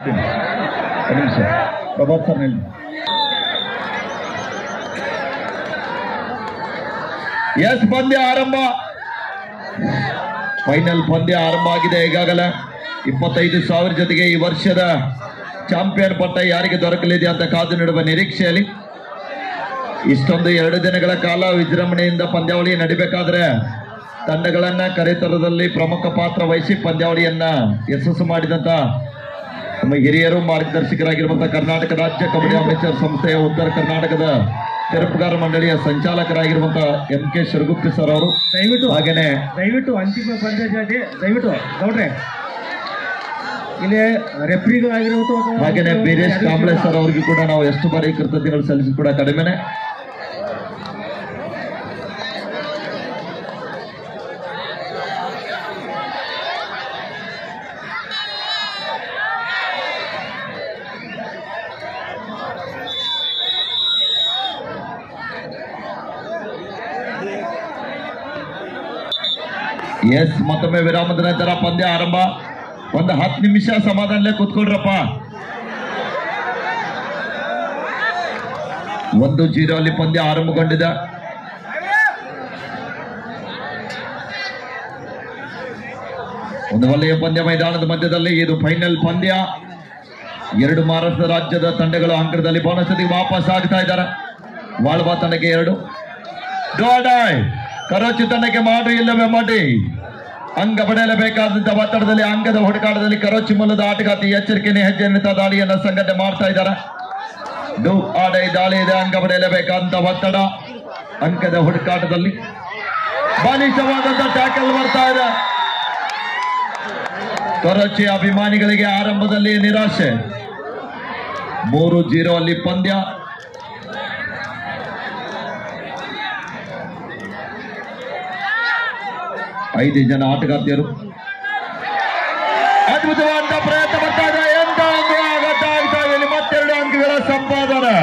ಒಂದು ನಿಮಿಷ ಪ್ರಭಾತ್ ಸರ್ ನಿಲ್ಲಿ ಎಸ್ ಪಂದ್ಯ ಆರಂಭ ಫೈನಲ್ ಪಂದ್ಯ ಆರಂಭ ಆಗಿದೆ ಈಗಾಗಲೇ ಇಪ್ಪತ್ತೈದು ಸಾವಿರ ಜೊತೆಗೆ ಈ ವರ್ಷದ ಚಾಂಪಿಯನ್ ಪಟ್ಟ ಯಾರಿಗೆ ದೊರಕಲಿದೆ ಅಂತ ಕಾದು ನೀಡುವ ನಿರೀಕ್ಷೆಯಲ್ಲಿ ಇಷ್ಟೊಂದು ಎರಡು ದಿನಗಳ ಕಾಲ ವಿಜೃಂಭಣೆಯಿಂದ ಪಂದ್ಯಾವಳಿ ನಡಿಬೇಕಾದ್ರೆ ತಂಡಗಳನ್ನ ಕರೆತರದಲ್ಲಿ ಪ್ರಮುಖ ಪಾತ್ರ ವಹಿಸಿ ಪಂದ್ಯಾವಳಿಯನ್ನ ಯಶಸ್ಸು ಮಾಡಿದಂತ ನಮ್ಮ ಹಿರಿಯರು ಮಾರ್ಗದರ್ಶಕರಾಗಿರುವಂತಹ ಕರ್ನಾಟಕ ರಾಜ್ಯ ಕಬಡ್ಡಿ ಅಮೇಚರ್ ಸಂಸ್ಥೆಯ ಉತ್ತರ ಕರ್ನಾಟಕದ ತೆರಪುಗಾರ ಮಂಡಳಿಯ ಸಂಚಾಲಕರಾಗಿರುವಂತಹ ಎಂ ಕೆ ಶಿರಗುಪ್ಪಿ ಸರ್ ಅವರು ದಯವಿಟ್ಟು ಹಾಗೇನೆ ದಯವಿಟ್ಟು ಅಂತಿಮ ಪಂದ್ಯದಲ್ಲಿ ದಯವಿಟ್ಟು ಗೌಡ್ರೆ ಇಲ್ಲಿ ರೆಫ್ರಿಗೂ ಆಗಿರ್ಬೋದು ಅಥವಾ ಹಾಗೇನೆ ಬೀರೇಶ್ ಕಾಂಬ್ಳೆ ಸರ್ ಅವರಿಗೂ ಕೂಡ ನಾವು ಎಷ್ಟು ಬಾರಿ ಕೃತಜ್ಞತೆಗಳು ಸಲ್ಲಿಸಿ ಕೂಡ ಕಡಿಮೆನೆ ಎಸ್ ಮತ್ತೊಮ್ಮೆ ವಿರಾಮದ ನಂತರ ಪಂದ್ಯ ಆರಂಭ ಒಂದು ಹತ್ತು ನಿಮಿಷ ಸಮಾಧಾನಲೇ ಕೂತ್ಕೊಳ್ರಪ್ಪ ಒಂದು ಜೀರೋ ಅಲ್ಲಿ ಪಂದ್ಯ ಆರಂಭಗೊಂಡಿದೆ ಒಂದು ಒಳ್ಳೆಯ ಪಂದ್ಯ ಮೈದಾನದ ಮಧ್ಯದಲ್ಲಿ ಇದು ಫೈನಲ್ ಪಂದ್ಯ ಎರಡು ಮಹಾರಾಷ್ಟ್ರ ರಾಜ್ಯದ ತಂಡಗಳು ಅಂಕಣದಲ್ಲಿ ಬೋನಸದಿಗೆ ವಾಪಸ್ ಆಗ್ತಾ ಇದ್ದಾರೆ ವಾಳ್ಬಾ ತಂಡಕ್ಕೆ ಎರಡು ಡೋಡಾಯ್ ಕರೋಚಿ ತಂಡಕ್ಕೆ ಮಾಡ್ರಿ ಇಲ್ಲವೇ ಮಾಡಿ ಅಂಗ ಪಡೆಯಲೇಬೇಕಾದಂತ ಒತ್ತಡದಲ್ಲಿ ಅಂಗದ ಹುಡುಕಾಟದಲ್ಲಿ ಕರೋಚಿ ಮೂಲದ ಆಟಗಾತಿ ಎಚ್ಚರಿಕೆನೆ ಹೆಜ್ಜೆ ನಿಂತ ದಾಳಿಯನ್ನ ಸಂಘಟನೆ ಮಾಡ್ತಾ ಇದ್ದಾರೆ ಡು ಆಡೈ ದಾಳಿ ಇದೆ ಅಂಗ ಪಡೆಯಲೇಬೇಕಾದಂತ ಒತ್ತಡ ಅಂಕದ ಹುಡುಕಾಟದಲ್ಲಿ ಬಾಲಿಶವಾದಂತ ಟ್ಯಾಕಲ್ ಬರ್ತಾ ಇದೆ ಕರೋಚಿ ಅಭಿಮಾನಿಗಳಿಗೆ ಆರಂಭದಲ್ಲಿ ನಿರಾಶೆ ಮೂರು ಜೀರೋ ಅಲ್ಲಿ ಪಂದ್ಯ ಐದು ಜನ ಆಟಗಾರ್ತಿಯರು ಅದ್ಭುತವಾದ ಪ್ರಯತ್ನ ಬರ್ತಾ ಇದೆ ಎಂತ ಒಂದು ಆಘಾತ ಆಗ್ತಾ ಇದೆ ಇಲ್ಲಿ ಮತ್ತೆರಡು ಅಂಕಗಳ ಸಂಪಾದನೆ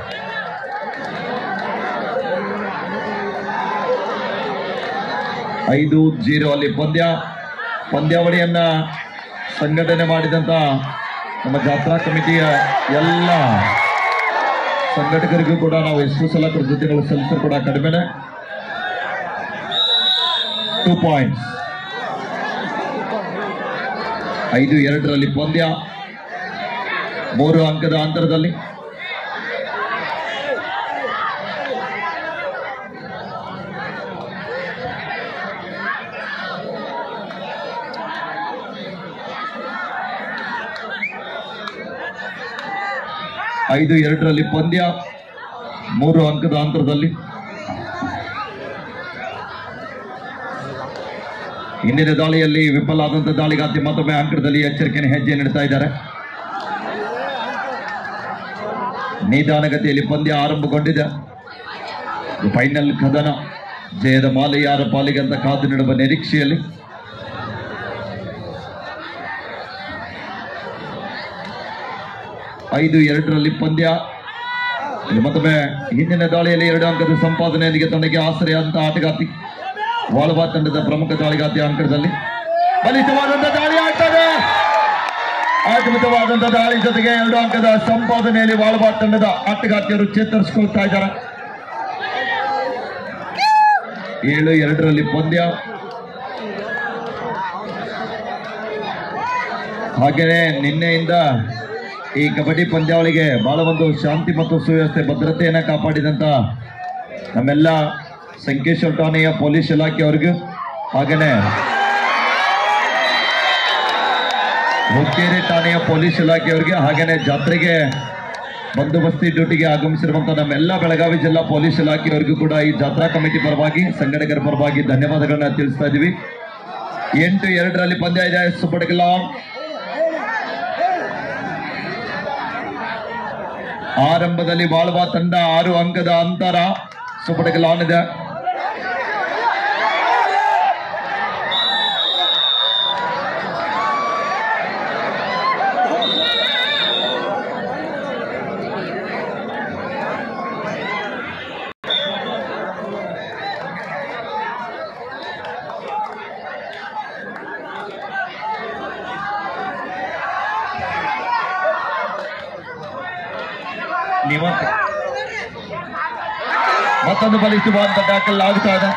ಐದು ಜೀರೋ ಅಲ್ಲಿ ಪಂದ್ಯ ಪಂದ್ಯಾವಳಿಯನ್ನ ಸಂಘಟನೆ ಮಾಡಿದಂತ ನಮ್ಮ ಜಾತ್ರಾ ಕಮಿಟಿಯ ಎಲ್ಲ ಸಂಘಟಕರಿಗೂ ಕೂಡ ನಾವು ಎಷ್ಟು ಸಲ ಕೃತಜ್ಞತೆಗಳು ಸಲ್ಲಿಸಲು ಕೂಡ ಕಡಿಮೆನೆ ಟೂ ಪಾಯಿಂಟ್ಸ್ ಐದು ಎರಡರಲ್ಲಿ ಪಂದ್ಯ ಮೂರು ಅಂಕದ ಅಂತರದಲ್ಲಿ ಐದು ಎರಡರಲ್ಲಿ ಪಂದ್ಯ ಮೂರು ಅಂಕದ ಅಂತರದಲ್ಲಿ ಹಿಂದಿನ ದಾಳಿಯಲ್ಲಿ ವಿಫಲ ಆದಂತ ದಾಳಿಗಾತಿ ಮತ್ತೊಮ್ಮೆ ಅಂಕಣದಲ್ಲಿ ಎಚ್ಚರಿಕೆಯನ್ನು ಹೆಜ್ಜೆ ನೀಡ್ತಾ ಇದ್ದಾರೆ ನಿಧಾನಗತಿಯಲ್ಲಿ ಪಂದ್ಯ ಆರಂಭಗೊಂಡಿದೆ ಇದು ಫೈನಲ್ ಕದನ ಜಯದ ಮಾಲೆ ಯಾರ ಪಾಲಿಗೆ ಅಂತ ಕಾದು ನೀಡುವ ನಿರೀಕ್ಷೆಯಲ್ಲಿ ಐದು ಎರಡರಲ್ಲಿ ಪಂದ್ಯ ಇಲ್ಲಿ ಮತ್ತೊಮ್ಮೆ ಹಿಂದಿನ ದಾಳಿಯಲ್ಲಿ ಎರಡು ಅಂಕದ ಸಂಪಾದನೆಯೊಂದಿಗೆ ತಂಡಕ್ಕೆ ಆಸರೆ ಅಂತ ಆಟಗಾರ್ತಿ ವಾಲ್ಬಾ ತಂಡದ ಪ್ರಮುಖ ದಾಳಿಗಾತಿ ಅಂಕಣದಲ್ಲಿ ಬಲಿಷ್ಠವಾದಂತಹ ದಾಳಿ ಆಗ್ತದೆ ಅದ್ಭುತವಾದಂತಹ ದಾಳಿ ಜೊತೆಗೆ ಎರಡು ಅಂಕದ ಸಂಪಾದನೆಯಲ್ಲಿ ವಾಲ್ಬಾ ತಂಡದ ಆಟಗಾರ್ತಿಯರು ಚೇತರಿಸಿಕೊಳ್ತಾ ಇದ್ದಾರೆ ಏಳು ಎರಡರಲ್ಲಿ ಪಂದ್ಯ ಹಾಗೆಯೇ ನಿನ್ನೆಯಿಂದ ಈ ಕಬಡ್ಡಿ ಪಂದ್ಯಾವಳಿಗೆ ಬಹಳ ಒಂದು ಶಾಂತಿ ಮತ್ತು ಸುವ್ಯವಸ್ಥೆ ಭದ್ರತೆಯನ್ನು ಕಾಪಾಡಿದಂತ ನಮ್ಮೆಲ್ಲ ಸಂಕೇಶ್ವರ ಠಾಣೆಯ ಪೊಲೀಸ್ ಇಲಾಖೆಯವರಿಗೂ ಹಾಗೆಯೇ ಹುಕ್ಕೇರಿ ಠಾಣೆಯ ಪೊಲೀಸ್ ಇಲಾಖೆಯವರಿಗೆ ಹಾಗೆಯೇ ಜಾತ್ರೆಗೆ ಬಂದೋಬಸ್ತಿ ಡ್ಯೂಟಿಗೆ ಆಗಮಿಸಿರುವಂತಹ ನಮ್ಮೆಲ್ಲ ಬೆಳಗಾವಿ ಜಿಲ್ಲಾ ಪೊಲೀಸ್ ಇಲಾಖೆಯವರಿಗೂ ಕೂಡ ಈ ಜಾತ್ರಾ ಕಮಿಟಿ ಪರವಾಗಿ ಸಂಘಟಕರ ಪರವಾಗಿ ಧನ್ಯವಾದಗಳನ್ನ ತಿಳಿಸ್ತಾ ಇದ್ದೀವಿ ಎಂಟು ಎರಡರಲ್ಲಿ ಪಂದ್ಯ ಇದೆ ಸುಬ್ಬಡಗಲ ಆರಂಭದಲ್ಲಿ ಬಾಳ್ವಾ ತಂಡ ಆರು ಅಂಕದ ಅಂತರ ಸುಬ್ಬಡಗಲಾನ್ ಇದೆ ನಿಮಂತ್ ಮತ್ತೊಂದು ಬಲಿಸುವಂತ ಟ್ಯಾಕಲ್ ಆಗ್ತಾ ಇದೆ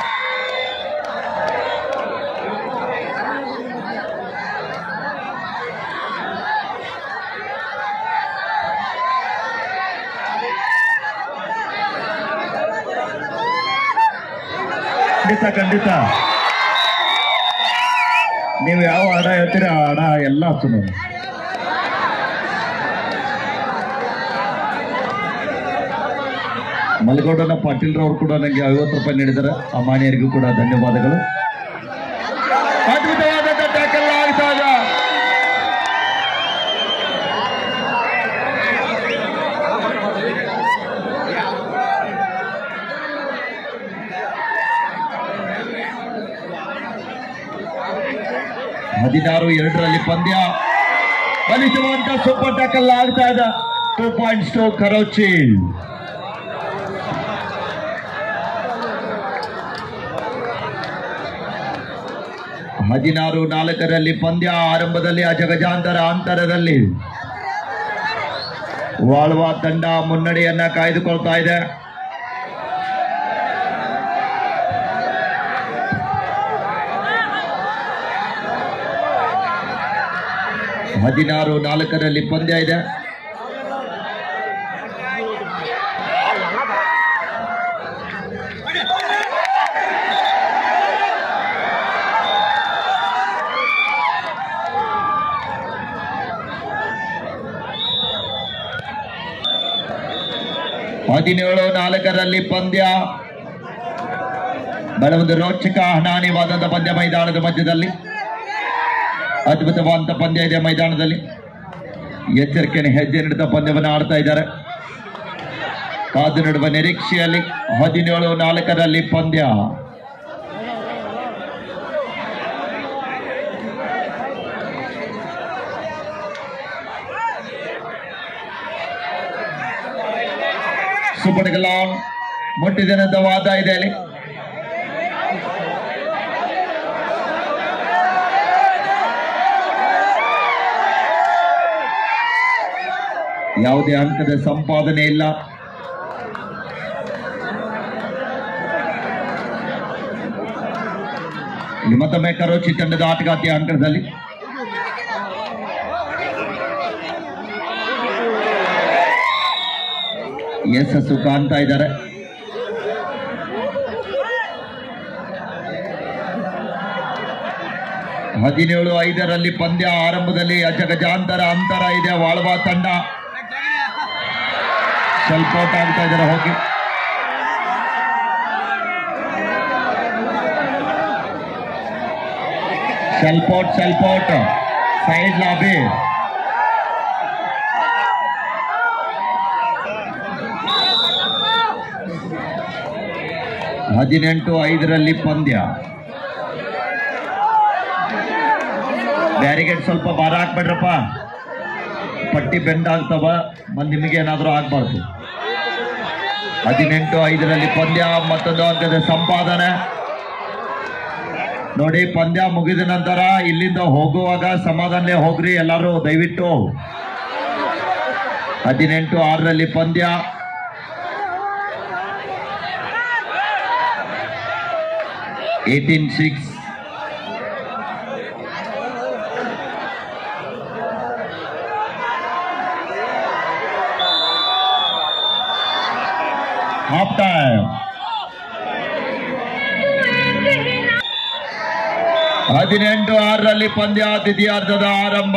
ಖಂಡಿತ ಖಂಡಿತ ನೀವು ಯಾವ ಹಾಡ ಹೇಳ್ತೀರಿ ಆ ಹಾಡ ಎಲ್ಲ ಸುಮ್ಮನೆ ಮಲಗೋಡನ ಪಾಟೀಲ್ ರವರು ಕೂಡ ನನಗೆ ಐವತ್ತು ರೂಪಾಯಿ ನೀಡಿದ್ದಾರೆ ಆ ಮಾನ್ಯರಿಗೂ ಕೂಡ ಧನ್ಯವಾದಗಳು ಅದ್ಭುತವಾದಂತ ಟ್ಯಾಕಲ್ ಆಗ್ತಾ ಇದೆ ಹದಿನಾರು ಎರಡರಲ್ಲಿ ಪಂದ್ಯ ಬಲಿಸುವಂತ ಸೂಪರ್ ಟ್ಯಾಕಲ್ ಆಗ್ತಾ ಇದೆ ಟೂ ಪಾಯಿಂಟ್ಸ್ ಟು ಕರೋಚಿ ಹದಿನಾರು ನಾಲ್ಕರಲ್ಲಿ ಪಂದ್ಯ ಆರಂಭದಲ್ಲಿ ಅಜಗಜಾಂತರ ಅಂತರದಲ್ಲಿ ವಾಳ್ವ ತಂಡ ಮುನ್ನಡೆಯನ್ನ ಕಾಯ್ದುಕೊಳ್ತಾ ಇದೆ ಹದಿನಾರು ನಾಲ್ಕರಲ್ಲಿ ಪಂದ್ಯ ಇದೆ ಹದಿನೇಳು ನಾಲ್ಕರಲ್ಲಿ ಪಂದ್ಯ ಬಹಳ ಒಂದು ರೋಚಕ ಹಣಾನಿವಾದಂತ ಪಂದ್ಯ ಮೈದಾನದ ಮಧ್ಯದಲ್ಲಿ ಅದ್ಭುತವಾದಂತ ಪಂದ್ಯ ಇದೆ ಮೈದಾನದಲ್ಲಿ ಎಚ್ಚರಿಕೆಯನ್ನು ಹೆಜ್ಜೆ ನೀಡುತ್ತಾ ಪಂದ್ಯವನ್ನು ಆಡ್ತಾ ಇದ್ದಾರೆ ಕಾದು ನಡುವ ನಿರೀಕ್ಷೆಯಲ್ಲಿ ಹದಿನೇಳು ನಾಲ್ಕರಲ್ಲಿ ಪಂದ್ಯ ಸೂಪರ್ ಲಾಂಗ್ ಮುಟ್ಟಿದ ವಾದ ಇದೆ ಅಲ್ಲಿ ಯಾವುದೇ ಅಂಕದ ಸಂಪಾದನೆ ಇಲ್ಲ ಇಲ್ಲಿ ಮತ್ತೊಮ್ಮೆ ಕರೋಚಿ ತಂಡದ ಆಟಗಾರ್ತಿಯ ಅಂಕಣದಲ್ಲಿ ಯಶಸ್ಸು ಕಾಣ್ತಾ ಇದ್ದಾರೆ ಹದಿನೇಳು ಐದರಲ್ಲಿ ಪಂದ್ಯ ಆರಂಭದಲ್ಲಿ ಅಜಗಜಾಂತರ ಅಂತರ ಇದೆ ವಾಳ್ವಾ ತಂಡ ಸ್ವಲ್ಪ ಔಟ್ ಆಗ್ತಾ ಇದ್ದಾರೆ ಹೋಗಿ ಸ್ವಲ್ಪ ಔಟ್ ಸ್ವಲ್ಪ ಔಟ್ ಸೈಡ್ ಲಾಬಿ ಹದಿನೆಂಟು ಐದರಲ್ಲಿ ಪಂದ್ಯ ಬ್ಯಾರಿಗೇಡ್ ಸ್ವಲ್ಪ ಭಾರ ಹಾಕ್ಬೇಡ್ರಪ್ಪ ಪಟ್ಟಿ ಬೆಂಡ್ ಆಗ್ತವ ಮತ್ತೆ ನಿಮಗೆ ಏನಾದರೂ ಆಗ್ಬಾರ್ದು ಹದಿನೆಂಟು ಐದರಲ್ಲಿ ಪಂದ್ಯ ಮತ್ತೊಂದು ಅಂಕದ ಸಂಪಾದನೆ ನೋಡಿ ಪಂದ್ಯ ಮುಗಿದ ನಂತರ ಇಲ್ಲಿಂದ ಹೋಗುವಾಗ ಸಮಾಧಾನಲೇ ಹೋಗ್ರಿ ಎಲ್ಲರೂ ದಯವಿಟ್ಟು ಹದಿನೆಂಟು ಆರರಲ್ಲಿ ಪಂದ್ಯ ಏಯ್ಟೀನ್ ಸಿಕ್ಸ್ ಹಾಫ್ ಟೈಮ್ ಹದಿನೆಂಟು ಆರರಲ್ಲಿ ಪಂದ್ಯ ದ್ವಿತೀಯಾರ್ಧದ ಆರಂಭ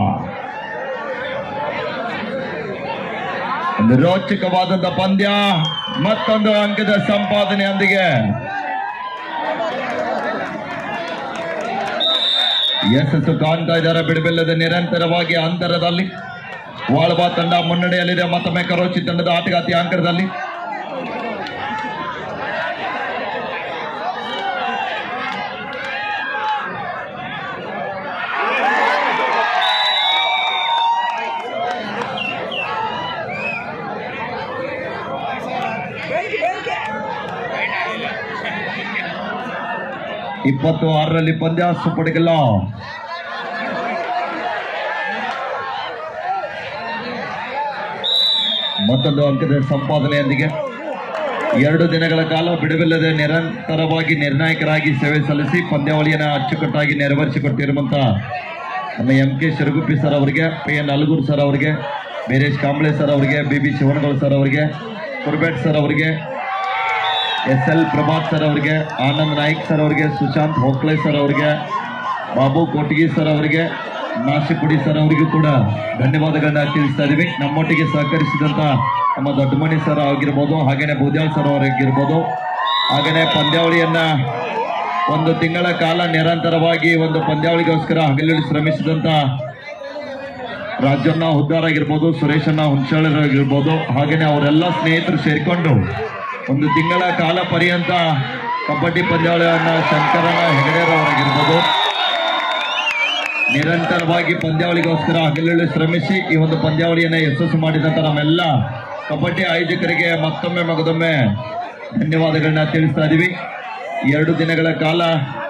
ಒಂದು ರೋಚಕವಾದಂತ ಪಂದ್ಯ ಮತ್ತೊಂದು ಅಂಕದ ಸಂಪಾದನೆಯೊಂದಿಗೆ ಯಶಸ್ಸು ಕಾಣ್ತಾ ಇದ್ದಾರೆ ಬಿಡಬಿಲ್ಲದ ನಿರಂತರವಾಗಿ ಅಂತರದಲ್ಲಿ ವಾಳ್ಬಾ ತಂಡ ಮುನ್ನಡೆಯಲ್ಲಿದೆ ಮತ್ತೊಮ್ಮೆ ಕರೋಚಿ ತಂಡದ ಆಟಗಾತಿ ಅಂಕರದಲ್ಲಿ ಇಪ್ಪತ್ತು ಆರರಲ್ಲಿ ಪಂದ್ಯ ಸುಪಡಿಗಲ್ಲ ಮತ್ತೊಂದು ಅಂಕದ ಸಂಪಾದನೆಯೊಂದಿಗೆ ಎರಡು ದಿನಗಳ ಕಾಲ ಬಿಡುವಿಲ್ಲದೆ ನಿರಂತರವಾಗಿ ನಿರ್ಣಾಯಕರಾಗಿ ಸೇವೆ ಸಲ್ಲಿಸಿ ಪಂದ್ಯಾವಳಿಯನ್ನು ಅಚ್ಚುಕಟ್ಟಾಗಿ ನೆರವೇರಿಸಿಕೊಟ್ಟಿರುವಂತ ನಮ್ಮ ಎಂ ಕೆ ಶಿರಗುಪ್ಪಿ ಸರ್ ಅವರಿಗೆ ಪಿ ಎನ್ ಅಲಗೂರ್ ಸರ್ ಅವರಿಗೆ ಬೀರೇಶ್ ಕಾಂಬ್ಳೆ ಸರ್ ಅವರಿಗೆ ಬಿ ಬಿ ಶಿವನಗೌಡ ಸರ್ ಅವರಿಗೆ ಕುರ್ಬೇಟ್ ಸರ್ ಅವರಿಗೆ ಎಸ್ ಎಲ್ ಪ್ರಭಾತ್ ಸರ್ ಅವರಿಗೆ ಆನಂದ್ ನಾಯ್ಕ್ ಸರ್ ಅವರಿಗೆ ಸುಶಾಂತ್ ಹೋಕ್ಲೆ ಸರ್ ಅವರಿಗೆ ಬಾಬು ಕೋಟಗಿ ಸರ್ ಅವರಿಗೆ ನಾಶಿಪುಡಿ ಸರ್ ಅವರಿಗೂ ಕೂಡ ಧನ್ಯವಾದಗಳನ್ನ ತಿಳಿಸ್ತಾ ಇದೀವಿ ನಮ್ಮೊಟ್ಟಿಗೆ ಸಹಕರಿಸಿದಂತ ನಮ್ಮ ದೊಡ್ಡಮಣಿ ಸರ್ ಆಗಿರ್ಬೋದು ಹಾಗೇನೆ ಬೂದ್ಯಾಳ್ ಸರ್ ಅವರಾಗಿರ್ಬೋದು ಹಾಗೇನೆ ಪಂದ್ಯಾವಳಿಯನ್ನ ಒಂದು ತಿಂಗಳ ಕಾಲ ನಿರಂತರವಾಗಿ ಒಂದು ಪಂದ್ಯಾವಳಿಗೋಸ್ಕರ ಹಗಲಿರುಳು ಶ್ರಮಿಸಿದಂತ ರಾಜಣ್ಣ ಹುದ್ದಾರ್ ಆಗಿರ್ಬೋದು ಸುರೇಶಣ್ಣ ಹುಂಚಾಳರಾಗಿರ್ಬೋದು ಹಾಗೇನೆ ಅವರೆಲ್ಲ ಸ್ನೇಹಿತರು ಸೇರಿಕೊಂಡು ಒಂದು ತಿಂಗಳ ಕಾಲ ಪರ್ಯಂತ ಕಬಡ್ಡಿ ಪಂದ್ಯಾವಳಿಯನ್ನ ಶಂಕರನ ಹೆಗಡೆರವರಾಗಿರ್ಬೋದು ನಿರಂತರವಾಗಿ ಪಂದ್ಯಾವಳಿಗೋಸ್ಕರ ಹಗಲಿರುಳು ಶ್ರಮಿಸಿ ಈ ಒಂದು ಪಂದ್ಯಾವಳಿಯನ್ನ ಯಶಸ್ಸು ಮಾಡಿದಂತ ನಮ್ಮೆಲ್ಲ ಕಬಡ್ಡಿ ಆಯೋಜಕರಿಗೆ ಮತ್ತೊಮ್ಮೆ ಮಗದೊಮ್ಮೆ ಧನ್ಯವಾದಗಳನ್ನ ತಿಳಿಸ್ತಾ ಇದೀವಿ ಎರಡು ದಿನಗಳ ಕಾಲ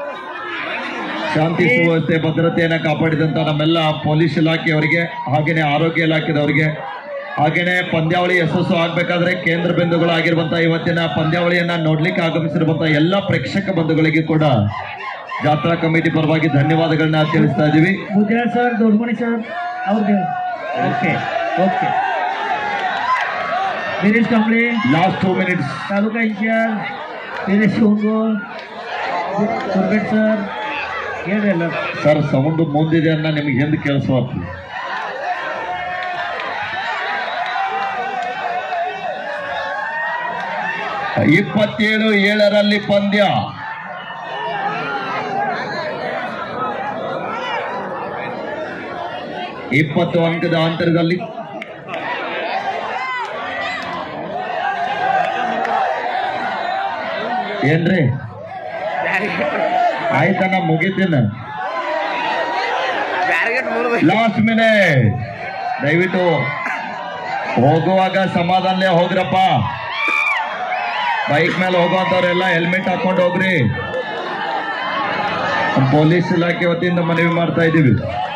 ಶಾಂತಿ ಸುವ್ಯವಸ್ಥೆ ಭದ್ರತೆಯನ್ನ ಕಾಪಾಡಿದಂತ ನಮ್ಮೆಲ್ಲ ಪೊಲೀಸ್ ಇಲಾಖೆಯವರಿಗೆ ಹಾಗೇನೆ ಆರೋಗ್ಯ ಇಲಾಖೆದವರಿಗೆ ಹಾಗೇನೆ ಪಂದ್ಯಾವಳಿ ಯಶಸ್ಸು ಆಗ್ಬೇಕಾದ್ರೆ ಕೇಂದ್ರ ಬಿಂದುಗಳಾಗಿರುವಂತ ಇವತ್ತಿನ ಪಂದ್ಯಾವಳಿಯನ್ನ ನೋಡ್ಲಿಕ್ಕೆ ಆಗಮಿಸಿರುವಂತ ಎಲ್ಲ ಪ್ರೇಕ್ಷಕ ಬಂಧುಗಳಿಗೆ ಕೂಡ ಜಾತ್ರಾ ಕಮಿಟಿ ಪರವಾಗಿ ಧನ್ಯವಾದಗಳನ್ನ ತಿಳಿಸ್ತಾ ಇದೀವಿ ಮುದ್ಯಾಳ್ ಸರ್ ದೊಡ್ಡಮಣಿ ಸರ್ ಅವ್ರದ್ದು okay okay Veeresh Kambali last two minutes taluka in charge Veeresh Shivangol Kurbet sir ಏನಿಲ್ಲ ಸರ್ ಸೌಂಡ್ ಮುಂದಿದೆ ಅನ್ನ ನಿಮ್ಗೆ ಹಿಂದೆ ಕೇಳಿಸುವತ್ತು ಇಪ್ಪತ್ತೇಳು ಏಳರಲ್ಲಿ ಪಂದ್ಯ ಇಪ್ಪತ್ತು ಅಂಕದ ಅಂತರದಲ್ಲಿ ಏನ್ರಿ ಆಯ್ತಣ್ಣ ಮುಗಿತೀನ ಲಾಸ್ಟ್ ಮಿನಿಟ್ ದಯವಿಟ್ಟು ಹೋಗುವಾಗ ಸಮಾಧಾನಲೇ ಹೋಗ್ರಪ್ಪ ಬೈಕ್ ಮೇಲೆ ಹೋಗುವಂತವ್ರೆಲ್ಲ ಹೆಲ್ಮೆಟ್ ಹಾಕೊಂಡು ಹೋಗ್ರಿ ಪೊಲೀಸ್ ಇಲಾಖೆ ವತಿಯಿಂದ ಮನವಿ ಮಾಡ್ತಾ ಇದ್ದೀವಿ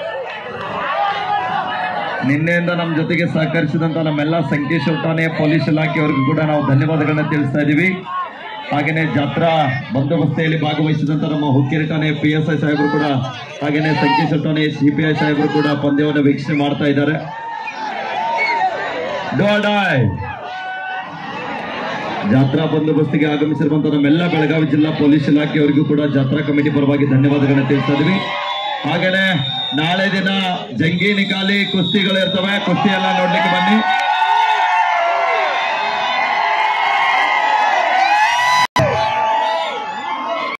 ನಿನ್ನೆಯಿಂದ ನಮ್ಮ ಜೊತೆಗೆ ಸಹಕರಿಸಿದಂತ ನಮ್ಮೆಲ್ಲ ಸಂಕೇಶ್ ಠಾಣೆ ಪೊಲೀಸ್ ಇಲಾಖೆಯವರಿಗೂ ಕೂಡ ನಾವು ಧನ್ಯವಾದಗಳನ್ನ ತಿಳಿಸ್ತಾ ಇದ್ದೀವಿ ಹಾಗೇನೆ ಜಾತ್ರಾ ಬಂದೋಬಸ್ತೆಯಲ್ಲಿ ಭಾಗವಹಿಸಿದಂತ ನಮ್ಮ ಹುಕ್ಕೇರಿ ಠಾಣೆ ಪಿ ಎಸ್ ಐ ಸಾಹೇಬರು ಕೂಡ ಹಾಗೇನೆ ಸಂಕೇಶ್ ಠಾಣೆ ಸಿ ಪಿ ಐ ಸಾಹೇಬರು ಕೂಡ ಪಂದ್ಯವನ್ನು ವೀಕ್ಷಣೆ ಮಾಡ್ತಾ ಇದ್ದಾರೆ Do or die. ಜಾತ್ರಾ ಬಂದೋಬಸ್ತಿಗೆ ಆಗಮಿಸಿರುವಂತಹ ನಮ್ಮೆಲ್ಲ ಬೆಳಗಾವಿ ಜಿಲ್ಲಾ ಪೊಲೀಸ್ ಇಲಾಖೆಯವರಿಗೂ ಕೂಡ ಜಾತ್ರಾ ಕಮಿಟಿ ಪರವಾಗಿ ಧನ್ಯವಾದಗಳನ್ನ ತಿಳಿಸ್ತಾ ಇದೀವಿ ಹಾಗೇನೆ ನಾಳೆ ದಿನ ಜಂಗಿ ನಿಕಾಲಿ ಕುಸ್ತಿಗಳು ಇರ್ತವೆ ಕುಸ್ತಿ ಎಲ್ಲ ನೋಡ್ಲಿಕ್ಕೆ ಬನ್ನಿ